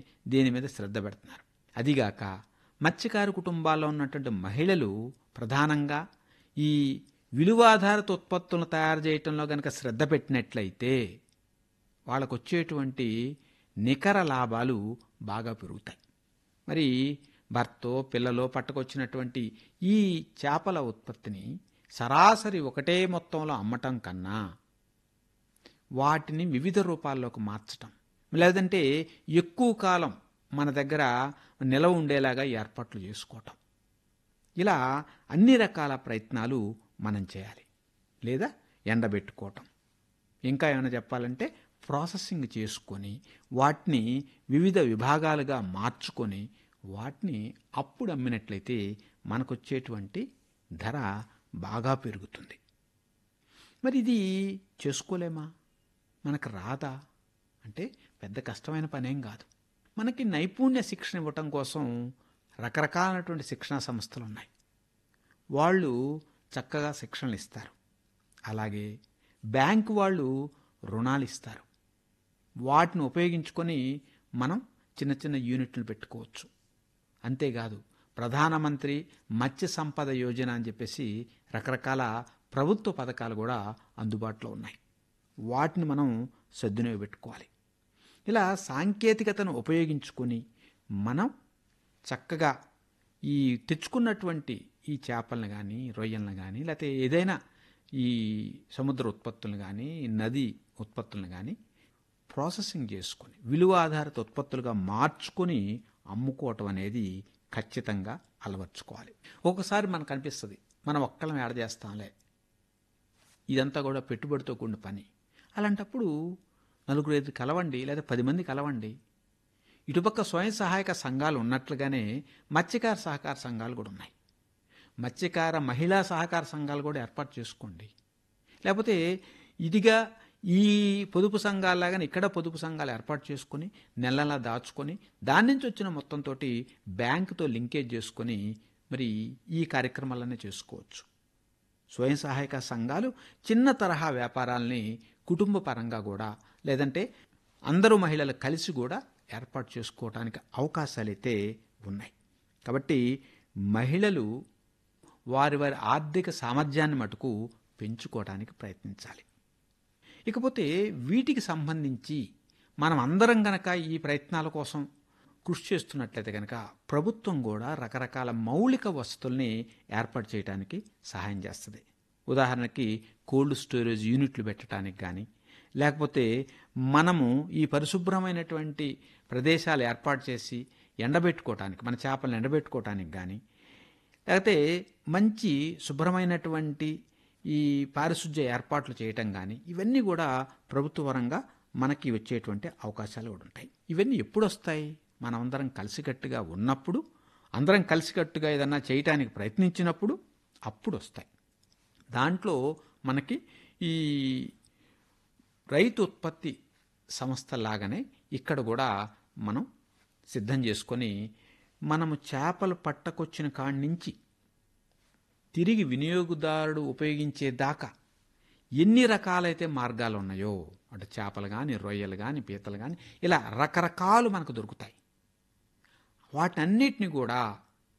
దీని మీద శ్రద్ధ పెడుతున్నారు అదిగాక మత్స్యకారు కుటుంబాల్లో ఉన్నటువంటి మహిళలు ప్రధానంగా ఈ విలువాధారిత ఉత్పత్తులను తయారు చేయటంలో గనక శ్రద్ధ పెట్టినట్లయితే వాళ్ళకు వచ్చేటువంటి నికర లాభాలు బాగా పెరుగుతాయి మరి భర్తో పిల్లలో పట్టుకొచ్చినటువంటి ఈ చేపల ఉత్పత్తిని సరాసరి ఒకటే మొత్తంలో అమ్మటం కన్నా వాటిని వివిధ రూపాల్లోకి మార్చటం లేదంటే ఎక్కువ కాలం మన దగ్గర నిలవ ఉండేలాగా ఏర్పాట్లు చేసుకోవటం ఇలా అన్ని రకాల ప్రయత్నాలు మనం చేయాలి లేదా ఎండబెట్టుకోవటం ఇంకా ఏమైనా చెప్పాలంటే ప్రాసెసింగ్ చేసుకొని వాటిని వివిధ విభాగాలుగా మార్చుకొని వాటిని అప్పుడు అమ్మినట్లయితే మనకొచ్చేటువంటి ధర బాగా పెరుగుతుంది మరి ఇది చేసుకోలేమా మనకు రాదా అంటే పెద్ద కష్టమైన పనేం కాదు మనకి నైపుణ్య శిక్షణ ఇవ్వటం కోసం రకరకాలైనటువంటి శిక్షణా సంస్థలు ఉన్నాయి వాళ్ళు చక్కగా శిక్షణలు ఇస్తారు అలాగే బ్యాంకు వాళ్ళు రుణాలు ఇస్తారు వాటిని ఉపయోగించుకొని మనం చిన్న చిన్న యూనిట్లు పెట్టుకోవచ్చు అంతేకాదు ప్రధానమంత్రి మత్స్య సంపద యోజన అని చెప్పేసి రకరకాల ప్రభుత్వ పథకాలు కూడా అందుబాటులో ఉన్నాయి వాటిని మనం సద్వినియోగపెట్టుకోవాలి ఇలా సాంకేతికతను ఉపయోగించుకొని మనం చక్కగా ఈ తెచ్చుకున్నటువంటి ఈ చేపలను కానీ రొయ్యలను కానీ లేకపోతే ఏదైనా ఈ సముద్ర ఉత్పత్తులను కానీ నది ఉత్పత్తులను కానీ ప్రాసెసింగ్ చేసుకొని విలువ ఆధారిత ఉత్పత్తులుగా మార్చుకొని అమ్ముకోవటం అనేది ఖచ్చితంగా అలవర్చుకోవాలి ఒకసారి మనకు అనిపిస్తుంది మనం ఒక్కళ్ళం ఏడ చేస్తాంలే ఇదంతా కూడా పెట్టుబడితో కూడిన పని అలాంటప్పుడు నలుగురు ఐదు కలవండి లేదా పది మంది కలవండి ఇటుపక్క స్వయం సహాయక సంఘాలు ఉన్నట్లుగానే మత్స్యకార సహకార సంఘాలు కూడా ఉన్నాయి మత్స్యకార మహిళా సహకార సంఘాలు కూడా ఏర్పాటు చేసుకోండి లేకపోతే ఇదిగా ఈ పొదుపు సంఘాలాగానే ఇక్కడ పొదుపు సంఘాలు ఏర్పాటు చేసుకొని నెలలా దాచుకొని దాని నుంచి వచ్చిన మొత్తంతో బ్యాంకుతో లింకేజ్ చేసుకొని మరి ఈ కార్యక్రమాలన్నీ చేసుకోవచ్చు స్వయం సహాయక సంఘాలు చిన్న తరహా వ్యాపారాల్ని కుటుంబ పరంగా కూడా లేదంటే అందరూ మహిళలు కలిసి కూడా ఏర్పాటు చేసుకోవడానికి అవకాశాలైతే ఉన్నాయి కాబట్టి మహిళలు వారి వారి ఆర్థిక సామర్థ్యాన్ని మటుకు పెంచుకోవడానికి ప్రయత్నించాలి ఇకపోతే వీటికి సంబంధించి మనం అందరం గనక ఈ ప్రయత్నాల కోసం కృషి చేస్తున్నట్లయితే కనుక ప్రభుత్వం కూడా రకరకాల మౌలిక వసతుల్ని ఏర్పాటు చేయడానికి సహాయం చేస్తుంది ఉదాహరణకి కోల్డ్ స్టోరేజ్ యూనిట్లు పెట్టడానికి కానీ లేకపోతే మనము ఈ పరిశుభ్రమైనటువంటి ప్రదేశాలు ఏర్పాటు చేసి ఎండబెట్టుకోవటానికి మన చేపలను ఎండబెట్టుకోవటానికి కానీ లేకపోతే మంచి శుభ్రమైనటువంటి ఈ పారిశుధ్య ఏర్పాట్లు చేయటం కానీ ఇవన్నీ కూడా ప్రభుత్వ పరంగా మనకి వచ్చేటువంటి అవకాశాలు కూడా ఉంటాయి ఇవన్నీ ఎప్పుడు వస్తాయి మనం అందరం కలిసికట్టుగా ఉన్నప్పుడు అందరం కలిసికట్టుగా ఏదన్నా చేయటానికి ప్రయత్నించినప్పుడు అప్పుడు వస్తాయి దాంట్లో మనకి ఈ రైతు ఉత్పత్తి సంస్థలాగానే ఇక్కడ కూడా మనం సిద్ధం చేసుకొని మనము చేపలు పట్టకొచ్చిన కాడి నుంచి తిరిగి వినియోగదారుడు ఉపయోగించేదాకా ఎన్ని రకాలైతే మార్గాలు ఉన్నాయో అంటే చేపలు కానీ రొయ్యలు కానీ పీతలు కానీ ఇలా రకరకాలు మనకు దొరుకుతాయి వాటన్నిటిని కూడా